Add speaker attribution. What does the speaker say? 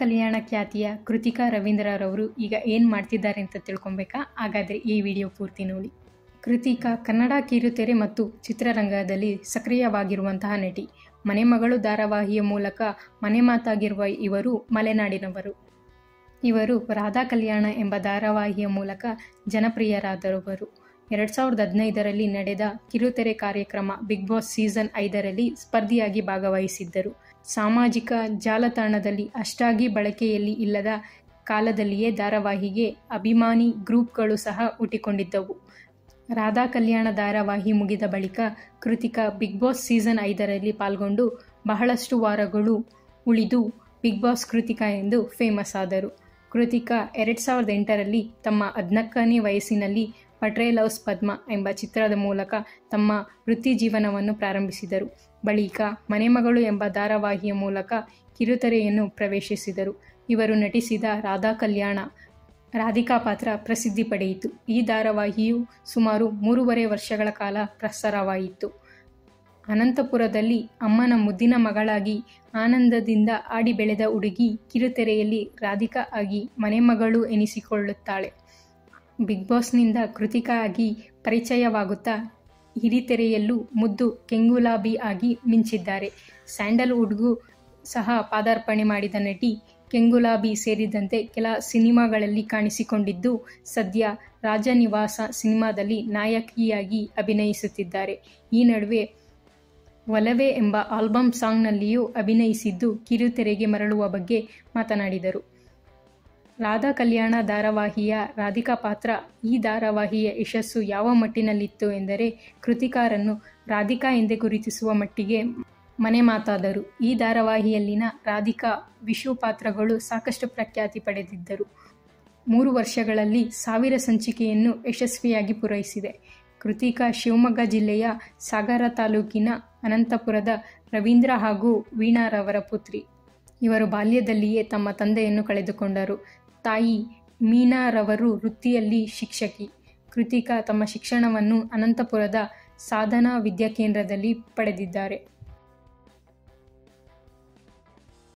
Speaker 1: ಕಲ್ಯಾಣ ಖ್ಯಾತಿಯ ಕೃತಿಕಾ ರವೀಂದ್ರರವರು ಈಗ ಏನು ಮಾಡ್ತಿದ್ದಾರೆ ಅಂತ ತಿಳ್ಕೊಬೇಕಾ ಹಾಗಾದರೆ ಈ ವಿಡಿಯೋ ಪೂರ್ತಿ ನೋಡಿ ಕೃತಿಕಾ ಕನ್ನಡ ಕಿರುತೆರೆ ಮತ್ತು ಚಿತ್ರರಂಗದಲ್ಲಿ ಸಕ್ರಿಯವಾಗಿರುವಂತಹ ನಟಿ ಮನೆಮಗಳು ಧಾರಾವಾಹಿಯ ಮೂಲಕ ಮನೆ ಮಾತಾಗಿರುವ ಇವರು ಮಲೆನಾಡಿನವರು ಇವರು ರಾಧಾ ಕಲ್ಯಾಣ ಎಂಬ ಧಾರಾವಾಹಿಯ ಮೂಲಕ ಜನಪ್ರಿಯರಾದವರು ಎರಡು ಸಾವಿರದ ಹದಿನೈದರಲ್ಲಿ ನಡೆದ ಕಿರುತೆರೆ ಕಾರ್ಯಕ್ರಮ ಬಿಗ್ ಬಾಸ್ ಸೀಸನ್ ಐದರಲ್ಲಿ ಸ್ಪರ್ಧಿಯಾಗಿ ಭಾಗವಹಿಸಿದ್ದರು ಸಾಮಾಜಿಕ ಜಾಲತಾಣದಲ್ಲಿ ಅಷ್ಟಾಗಿ ಬಳಕೆಯಲ್ಲಿ ಇಲ್ಲದ ಕಾಲದಲ್ಲಿಯೇ ಧಾರಾವಾಹಿಗೆ ಅಭಿಮಾನಿ ಗ್ರೂಪ್ಗಳು ಸಹ ಹುಟ್ಟಿಕೊಂಡಿದ್ದವು ರಾಧಾ ಕಲ್ಯಾಣ ಧಾರಾವಾಹಿ ಮುಗಿದ ಬಳಿಕ ಕೃತಿಕಾ ಬಿಗ್ ಬಾಸ್ ಸೀಸನ್ ಐದರಲ್ಲಿ ಪಾಲ್ಗೊಂಡು ಬಹಳಷ್ಟು ವಾರಗಳು ಉಳಿದು ಬಿಗ್ ಬಾಸ್ ಕೃತಿಕಾ ಎಂದು ಫೇಮಸ್ ಆದರು ಕೃತಿಕಾ ಎರಡು ಸಾವಿರದ ಎಂಟರಲ್ಲಿ ತಮ್ಮ ಹದಿನಾಲ್ಕನೇ ವಯಸ್ಸಿನಲ್ಲಿ ಪಟ್ರೇ ಲವ್ಸ್ ಪದ್ಮ ಎಂಬ ಚಿತ್ರದ ಮೂಲಕ ತಮ್ಮ ವೃತ್ತಿ ಜೀವನವನ್ನು ಪ್ರಾರಂಭಿಸಿದರು ಬಳಿಕ ಮನೆಮಗಳು ಎಂಬ ಧಾರಾವಾಹಿಯ ಮೂಲಕ ಕಿರುತೆರೆಯನ್ನು ಪ್ರವೇಶಿಸಿದರು ಇವರು ನಟಿಸಿದ ರಾಧಾ ಕಲ್ಯಾಣ ರಾಧಿಕಾ ಪಾತ್ರ ಪ್ರಸಿದ್ಧಿ ಪಡೆಯಿತು ಈ ಧಾರಾವಾಹಿಯು ಸುಮಾರು ಮೂರುವರೆ ವರ್ಷಗಳ ಕಾಲ ಪ್ರಸಾರವಾಯಿತು ಅನಂತಪುರದಲ್ಲಿ ಅಮ್ಮನ ಮುದ್ದಿನ ಮಗಳಾಗಿ ಆನಂದದಿಂದ ಆಡಿ ಬೆಳೆದ ಹುಡುಗಿ ಕಿರುತೆರೆಯಲ್ಲಿ ರಾಧಿಕಾ ಆಗಿ ಮನೆಮಗಳು ಎನಿಸಿಕೊಳ್ಳುತ್ತಾಳೆ ಬಿಗ್ ಬಾಸ್ನಿಂದ ಕೃತಿಕಾ ಆಗಿ ಪರಿಚಯವಾಗುತ್ತಾ ಹಿರಿತೆರೆಯಲ್ಲೂ ಮುದ್ದು ಕೆಂಗುಲಾಬಿ ಆಗಿ ಮಿಂಚಿದ್ದಾರೆ ಸ್ಯಾಂಡಲ್ವುಡ್ಗೂ ಸಹ ಪಾದಾರ್ಪಣೆ ಮಾಡಿದ ನಟಿ ಕೆಂಗುಲಾಬಿ ಸೇರಿದಂತೆ ಕೆಲ ಸಿನಿಮಾಗಳಲ್ಲಿ ಕಾಣಿಸಿಕೊಂಡಿದ್ದು ಸದ್ಯ ರಾಜನಿವಾಸ ಸಿನಿಮಾದಲ್ಲಿ ನಾಯಕಿಯಾಗಿ ಅಭಿನಯಿಸುತ್ತಿದ್ದಾರೆ ಈ ನಡುವೆ ಒಲವೇ ಎಂಬ ಆಲ್ಬಮ್ ಸಾಂಗ್ನಲ್ಲಿಯೂ ಅಭಿನಯಿಸಿದ್ದು ಕಿರುತೆರೆಗೆ ಮರಳುವ ಬಗ್ಗೆ ಮಾತನಾಡಿದರು ರಾಧಾ ಕಲ್ಯಾಣ ಧಾರಾವಾಹಿಯ ರಾಧಿಕಾ ಪಾತ್ರ ಈ ಧಾರಾವಾಹಿಯ ಯಶಸ್ಸು ಯಾವ ಮಟ್ಟಿನಲ್ಲಿತ್ತು ಎಂದರೆ ಕೃತಿಕಾರನ್ನು ರಾಧಿಕಾ ಎಂದೇ ಗುರುತಿಸುವ ಮಟ್ಟಿಗೆ ಮನೆ ಮಾತಾದರು ಈ ಧಾರಾವಾಹಿಯಲ್ಲಿನ ರಾಧಿಕಾ ವಿಷು ಪಾತ್ರಗಳು ಸಾಕಷ್ಟು ಪ್ರಖ್ಯಾತಿ ಪಡೆದಿದ್ದರು ಮೂರು ವರ್ಷಗಳಲ್ಲಿ ಸಾವಿರ ಸಂಚಿಕೆಯನ್ನು ಯಶಸ್ವಿಯಾಗಿ ಪೂರೈಸಿದೆ ಕೃತಿಕಾ ಶಿವಮೊಗ್ಗ ಜಿಲ್ಲೆಯ ಸಾಗರ ತಾಲೂಕಿನ ಅನಂತಪುರದ ರವೀಂದ್ರ ಹಾಗೂ ವೀಣಾರವರ ಪುತ್ರಿ ಇವರು ಬಾಲ್ಯದಲ್ಲಿಯೇ ತಮ್ಮ ತಂದೆಯನ್ನು ಕಳೆದುಕೊಂಡರು ತಾಯಿ ಮೀನಾರವರು ವೃತ್ತಿಯಲ್ಲಿ ಶಿಕ್ಷಕಿ ಕೃತಿಕಾ ತಮ್ಮ ಶಿಕ್ಷಣವನ್ನು ಅನಂತಪುರದ ಸಾಧನಾ ವಿದ್ಯಾಕೇಂದ್ರದಲ್ಲಿ ಪಡೆದಿದ್ದಾರೆ